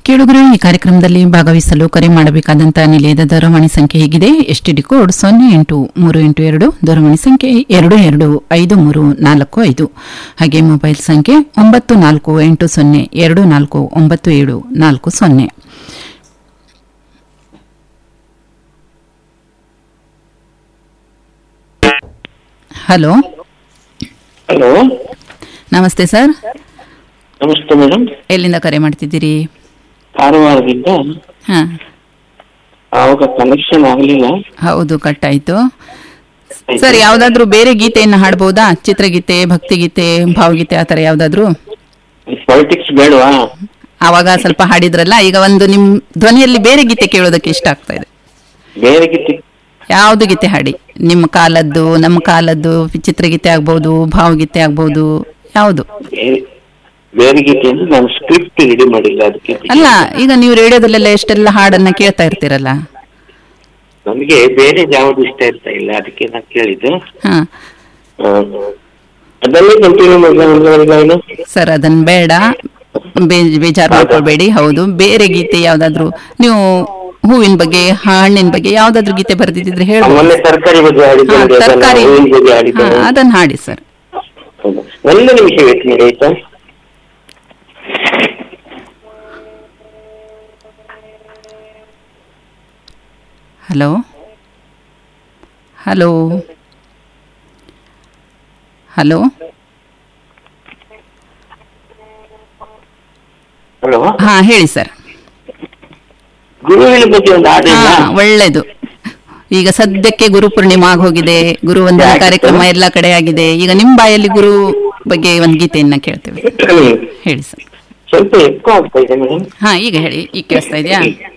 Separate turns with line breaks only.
ಕೇಳುಗರು ಈ ಕಾರ್ಯಕ್ರಮದಲ್ಲಿ ಭಾಗವಹಿಸಲು ಕರೆ ಮಾಡಬೇಕಾದಂತಹ ನಿಲಯದ ದೂರವಾಣಿ ಸಂಖ್ಯೆ ಹೀಗಿದೆ ಎಸ್ಟಿಡಿ ಕೋಡ್ ಸೊನ್ನೆ ಎಂಟು ಮೂರು ಎಂಟು ಎರಡು ದೂರವಾಣಿ ಸಂಖ್ಯೆ ಎರಡು ಎರಡು ಐದು ಮೂರು ನಾಲ್ಕು ಐದು ಹಾಗೆ ಮೊಬೈಲ್ ಸಂಖ್ಯೆ ಒಂಬತ್ತು ನಾಲ್ಕು ಎಂಟು ಸೊನ್ನೆ ಎರಡು ನಾಲ್ಕು ಒಂಬತ್ತು ಏಳು ನಾಲ್ಕು ಸೊನ್ನೆ hello
hello
namaste sir
namaste madam
ಎಲ್ಲಿಂದ ಕರೆ ಮಾಡ್ತಿದ್ದೀರಿ
ಕಾರವಾರದಿಂದ
ಹಾ
ಆವಾಗ ಕನೆಕ್ಷನ್ ಆಗಲಿಲ್ಲ
ಹೌದು ಕಟ್ಟಾಯ್ತು ಸರ್ ಯಾವ್ದಾದ್ರು ಬೇರೆ ಗೀತೆಯನ್ನ ಹಾಡ್ಬೋದಾ ಚಿತ್ರಗೀತೆ ಭಕ್ತಿಗೀತೆ ಭಾವಗೀತೆ ಆ ಥರ ಯಾವ್ದಾದ್ರು
ಪಾಲಿಟಿಕ್ಸ್ ಬೇಡವಾ
ಆವಾಗ ಸ್ವಲ್ಪ ಹಾಡಿದ್ರಲ್ಲ ಈಗ ಒಂದು ನಿಮ್ ಧ್ವನಿಯಲ್ಲಿ ಬೇರೆ ಗೀತೆ ಕೇಳೋದಕ್ಕೆ ಇಷ್ಟ ಆಗ್ತಾ ಇದೆ
ಬೇರೆ ಗೀತೆ
ಯಾವ್ದು ಗೀತೆ ಹಾಡಿ ನಿಮ್ಮ ಕಾಲದ್ದು ನಮ್ಮ ಕಾಲದ್ದು ಚಿತ್ರಗೀತೆ ಆಗ್ಬೋದು ಭಾವಗೀತೆ ಆಗ್ಬೋದು ಯಾವುದು
ಬೇರೆ- ಬೇರೆ ಗೀತೆ ಅಂದ್ರೆ ನಾನು ಸ್ಕ್ರಿಪ್ಟ್ ರೆಡಿ ಮಾಡಿಲ್ಲ ಅದಕ್ಕೆ
ಅಲ್ಲ ಈಗ ನೀವು ರೇಡಿಯೋದಲ್ಲೆಲ್ಲ ಎಷ್ಟೆಲ್ಲ ಹಾಡನ್ನ ಕೇಳ್ತಾ ಇರ್ತೀರಲ್ಲ
ನನಗೆ ಬೇರೆ ಯಾವ್ದು ಇಷ್ಟ ಇರ್ತಾ ಇಲ್ಲ ಅದಕ್ಕೆ ನಾನು ಕೇಳಿದ್ದು
ಹಾ
ಆ, ಅದನ್ನೇ ಕಂಟಿನ್ಯೂ ಮಾಡಿಲ್ಲ
ಸರ್ ಅದನ್ನ ಬೇಡ ಬೇ- ಬೇಜಾರು ಮಾಡ್ಕೊಳ್ಬೇಡಿ ಹೌದು ಬೇರೆ ಗೀತೆ ಯಾವ್ದಾದ್ರು ನೀವು ಹೂವಿನ ಬಗ್ಗೆ ಹಣ್ಣಿನ ಬಗ್ಗೆ ಯಾವ್ದಾದ್ರು ಗೀತೆ ಬರೆದಿದ್ರೆ ಹೇಳಿ
ಮೊನ್ನೆ ತರಕಾರಿ ಬಗ್ಗೆ
ಹಾ,
ಆಡಿದ್ದೇನೆ
ತರಕಾರಿ
ಹೂವಿನ ಬಗ್ಗೆ
ಹಾ,
ಆಡಿದ್ದೇನೆ
ಅದನ್ನ ಹಾಡಿ ಸರ್
ಹೌದು. ಒಂದು ನಿಮಿಷ ವೇಟ್ ಮಾಡಿ ಆಯ್ತಾ
ಹಲೋ ಹಲೋ ಹಲೋ
ಹಲೋ
ಹಾ ಹೇಳಿ ಸರ್
ಗುರುವಿನ ಬಗ್ಗೆ ಒಂದು ಹಾಡು
ಹಾ
ಇಲ್ಲ?
ಒಳ್ಳೇದು ಈಗ ಸದ್ಯಕ್ಕೆ ಗುರು ಪೂರ್ಣಿಮಾ ಆಗ್ ಹೋಗಿದೆ ಗುರು ವಂದನಾ ಕಾರ್ಯಕ್ರಮ ಎಲ್ಲ ಕಡೆ ಆಗಿದೆ ಈಗ ನಿಮ್ ಬಾಯಲ್ಲಿ ಗುರು ಬಗ್ಗೆ ಒಂದು ಗೀತೆಯನ್ನ ಕೇಳ್ತೇವೆ
ಹ್ಮ್.
ಹೇಳಿ ಸರ್
ಸ್ವಲ್ಪ ఎక్కువ ಆಗ್ತಾ ಇದೆ ಮೇಡಮ್
ಹಾ ಈಗ ಹೇಳಿ ಈಗ ಕೇಳಿಸ್ತಾ ಇದೆಯಾ